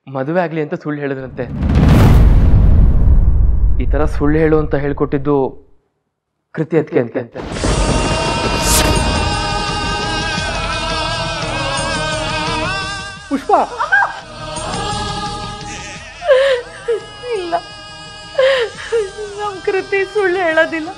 ಮದುವೆ ಆಗಲಿ ಅಂತ ಸುಳ್ಳು ಹೇಳಿದ್ರಂತೆ ಈ ಥರ ಸುಳ್ಳು ಹೇಳು ಅಂತ ಹೇಳ್ಕೊಟ್ಟಿದ್ದು ಕೃತಿ ಅದಕ್ಕೆ ಅಂತ ಪುಷ್ಪ ಇಲ್ಲ ನಮ್ ಕೃತಿ ಸುಳ್ಳು ಹೇಳೋದಿಲ್ಲ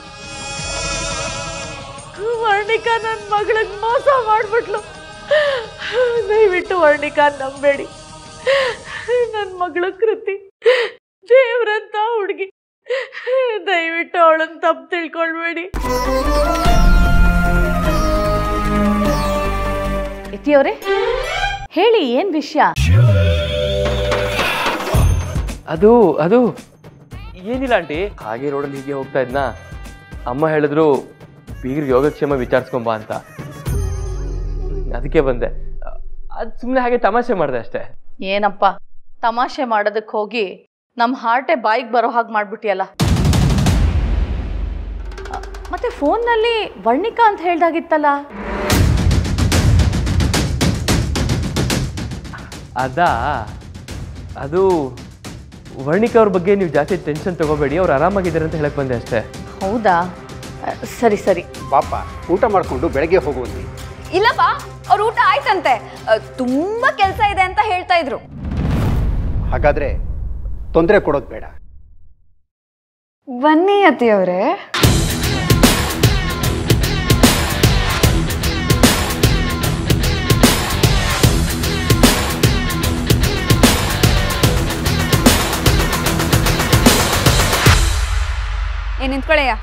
ವರ್ಣಿಕಾ ನನ್ನ ಮಗಳಿಗೆ ಮೋಸ ಮಾಡ್ಬಿಟ್ಲು ದಯವಿಟ್ಟು ವರ್ಣಿಕಾ ನಂಬೇಡಿ ನನ್ನ ಮಗಳ ಕೃತಿ ದೇವ್ರಂತ ಹುಡುಗಿ ದಯವಿಟ್ಟು ಅವಳನ್ನ ತಪ್ಪು ತಿಳ್ಕೊಳ್ಬೇಡಿ ಇತಿಯವರೇ ಹೇಳಿ ಏನ್ ವಿಷಯ ಅದು ಅದು ಏನಿಲ್ಲ ಆಂಟಿ ಹಾಗೆ ರೋಡಲ್ಲಿ ಹೀಗೆ ಹೋಗ್ತಾ ಇದ್ನಾ ಅಮ್ಮ ಹೇಳಿದ್ರು ಬೀಗ್ರಿಗೆ ಯೋಗಕ್ಷೇಮ ವಿಚಾರಿಸ್ಕೊಂಬ ಅಂತ ಅದಕ್ಕೆ ಬಂದೆ ಅದು ಸುಮ್ಮನೆ ಹಾಗೆ ತಮಾಷೆ ಮಾಡಿದೆ ಅಷ್ಟೇ ಏನಪ್ಪ ತಮಾಷೆ ಮಾಡೋದಕ್ಕೆ ಹೋಗಿ ನಮ್ಮ ಹಾರ್ಟೆ ಬಾಯಿಗೆ ಬರೋ ಹಾಗೆ ಮಾಡ್ಬಿಟ್ಟಿಯಲ್ಲ ಅ, ಮತ್ತೆ ಫೋನ್ನಲ್ಲಿ ವರ್ಣಿಕಾ ಅಂತ ಹೇಳ್ದಾಗಿತ್ತಲ್ಲ ಅದಾ ಅದು ವರ್ಣಿಕ ಅವ್ರ ಬಗ್ಗೆ ನೀವು ಜಾಸ್ತಿ ಟೆನ್ಷನ್ ತಗೋಬೇಡಿ ಅವ್ರು ಆರಾಮಾಗಿದ್ದಾರೆ ಅಂತ ಹೇಳಕ್ ಬಂದೆ ಅಷ್ಟೇ ಹೌದಾ ಅ, ಸರಿ ಸರಿ ಪಾಪ ಊಟ ಮಾಡ್ಕೊಂಡು ಬೆಳಗ್ಗೆ ಹೋಗುವಂತೆ ಇಲ್ಲಪ್ಪ ಅವ್ರ ಊಟ ಆಯ್ತಂತೆ ಅ, ತುಂಬಾ ಕೆಲಸ ಇದೆ ಅಂತ ಹೇಳ್ತಾ ಇದ್ರು ಹಾಗಾದ್ರೆ ತೊಂದರೆ ಕೊಡೋದು ಬೇಡ ಬನ್ನಿ ಅತಿಯವರೇ ಏ ನಿಂತ್ಕೊಳ್ಳಯ್ಯ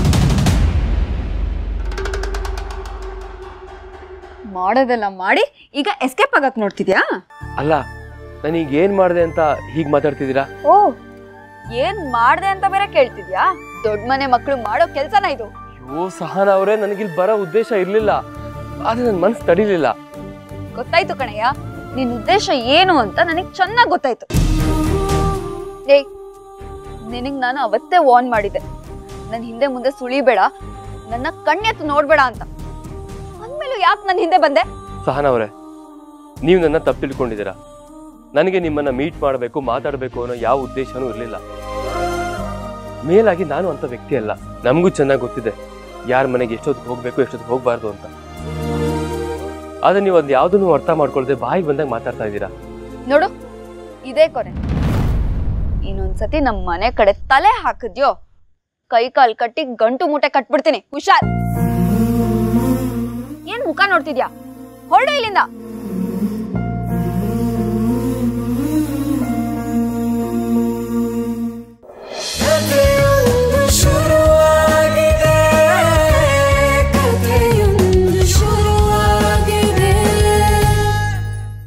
ಮಾಡೋದೆಲ್ಲ ಮಾಡಿ ಈಗ ಎಸ್ಕೇಪ್ ಆಗಕ್ ನೋಡ್ತಿದ್ಯಾ ಅಲ್ಲ ನನಗೆ ಏನು ಮಾಡಿದೆ ಅಂತ ಹೀಗೆ ಮಾತಾಡ್ತಿದ್ದೀರಾ ಓ ಏನ್ ಮಾಡ್ದೆ ಅಂತ ಬೇರೆ ಕೇಳ್ತಿದ್ಯಾ ದೊಡ್ಡ ಮನೆ ಮಕ್ಕಳು ಮಾಡೋ ಕೆಲ್ಸನ ಇದು ಅಯ್ಯೋ ಸಹನ ಅವರೇ ನನಗಿಲ್ಲಿ ಬರೋ ಉದ್ದೇಶ ಇರಲಿಲ್ಲ ಆದರೆ ನನ್ನ ಮನಸ್ಸು ತಡಿಲಿಲ್ಲ ಗೊತ್ತಾಯ್ತು ಕಣಯ್ಯ ನಿನ್ ಉದ್ದೇಶ ಏನು ಅಂತ ನನಗ್ ಚೆನ್ನಾಗ್ ಗೊತ್ತಾಯ್ತು ಏಯ್ ನಿನಗ್ ನಾನು ಅವತ್ತೇ ವಾರ್ನ್ ಮಾಡಿದ್ದೆ ನನ್ ಹಿಂದೆ ಮುಂದೆ ಸುಳಿಬೇಡ ನನ್ನ ಕಣ್ಣೆತ್ತು ನೋಡ್ಬೇಡ ಅಂತ ಅಂದ್ಮೇಲೂ ಯಾಕೆ ನನ್ ಹಿಂದೆ ಬಂದೆ ಸಹನ ಅವರೇ ನೀವು ನನ್ನ ತಪ್ಪು ತಿಳ್ಕೊಂಡಿದ್ದೀರಾ ನನಗೆ ನಿಮ್ಮನ್ನ ಮೀಟ್ ಮಾಡಬೇಕು ಮಾತಾಡಬೇಕು ಅನ್ನೋ ಯಾವ ಉದ್ದೇಶನೂ ಇರಲಿಲ್ಲ ಮೇಲಾಗಿ ನಾನು ಅಂತ ವ್ಯಕ್ತಿ ಅಲ್ಲ ನಮಗೂ ಚೆನ್ನಾಗಿ ಗೊತ್ತಿದೆ ಯಾರ ಮನೆಗೆ ಎಷ್ಟೊತ್ತಿಗೆ ಹೋಗ್ಬೇಕು ಎಷ್ಟೊತ್ತಿಗೆ ಹೋಗ್ಬಾರ್ದು ಅಂತ ಆದ್ರೆ ನೀವು ಅದು ಯಾವುದನ್ನು ಅರ್ಥ ಮಾಡ್ಕೊಳ್ದೆ ಬಾಯಿಗೆ ಬಂದಾಗ ಮಾತಾಡ್ತಾ ಇದ್ದೀರಾ ನೋಡು ಇದೇ ಕೊನೆ ಇನ್ನೊಂದ್ಸತಿ ನಮ್ ಮನೆ ಕಡೆ ತಲೆ ಹಾಕಿದ್ಯೋ ಕೈ ಕಾಲ್ ಕಟ್ಟಿ ಗಂಟು ಮೂಟೆ ಕಟ್ಬಿಡ್ತೀನಿ ಹುಷಾರ್ ಏನ್ ಮುಖ ನೋಡ್ತಿದ್ಯಾ ಹೊರಡು ಇಲ್ಲಿಂದ